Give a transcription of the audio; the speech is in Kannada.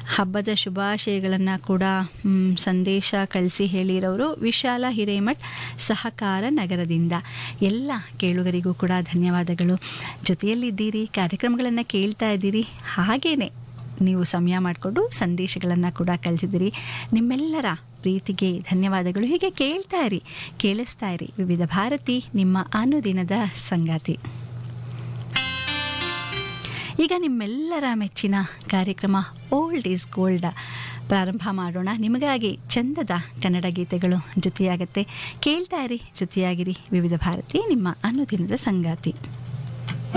ಹಬ್ಬದ ಶುಭಾಶಯಗಳನ್ನು ಕೂಡ ಮ್, ಸಂದೇಶ ಕಳಿಸಿ ಹೇಳಿರೋರು ವಿಶಾಲ ಹಿರೇಮಠ್ ಸಹಕಾರ ನಗರದಿಂದ ಎಲ್ಲ ಕೇಳುಗರಿಗೂ ಕೂಡ ಧನ್ಯವಾದಗಳು ಜೊತೆಯಲ್ಲಿದ್ದೀರಿ ಕಾರ್ಯಕ್ರಮಗಳನ್ನು ಕೇಳ್ತಾ ಇದ್ದೀರಿ ಹಾಗೇನೆ ನೀವು ಸಮಯ ಮಾಡಿಕೊಂಡು ಸಂದೇಶಗಳನ್ನು ಕೂಡ ಕಳಿಸಿದಿರಿ ನಿಮ್ಮೆಲ್ಲರ ಪ್ರೀತಿಗೆ ಧನ್ಯವಾದಗಳು ಹೀಗೆ ಕೇಳ್ತಾ ಇರಿ ಕೇಳಿಸ್ತಾ ಇರಿ ವಿವಿಧ ಭಾರತಿ ನಿಮ್ಮ ಅನುದಿನದ ಸಂಗಾತಿ ಈಗ ನಿಮ್ಮೆಲ್ಲರ ಮೆಚ್ಚಿನ ಕಾರ್ಯಕ್ರಮ ಓಲ್ಡ್ ಈಸ್ ಗೋಲ್ಡ್ ಪ್ರಾರಂಭ ಮಾಡೋಣ ನಿಮಗಾಗಿ ಚಂದದ ಕನ್ನಡ ಗೀತೆಗಳು ಜೊತೆಯಾಗತ್ತೆ ಕೇಳ್ತಾ ಇರಿ ಜೊತೆಯಾಗಿರಿ ವಿವಿಧ ಭಾರತಿ ನಿಮ್ಮ ಅನುದಿನದ ಸಂಗಾತಿ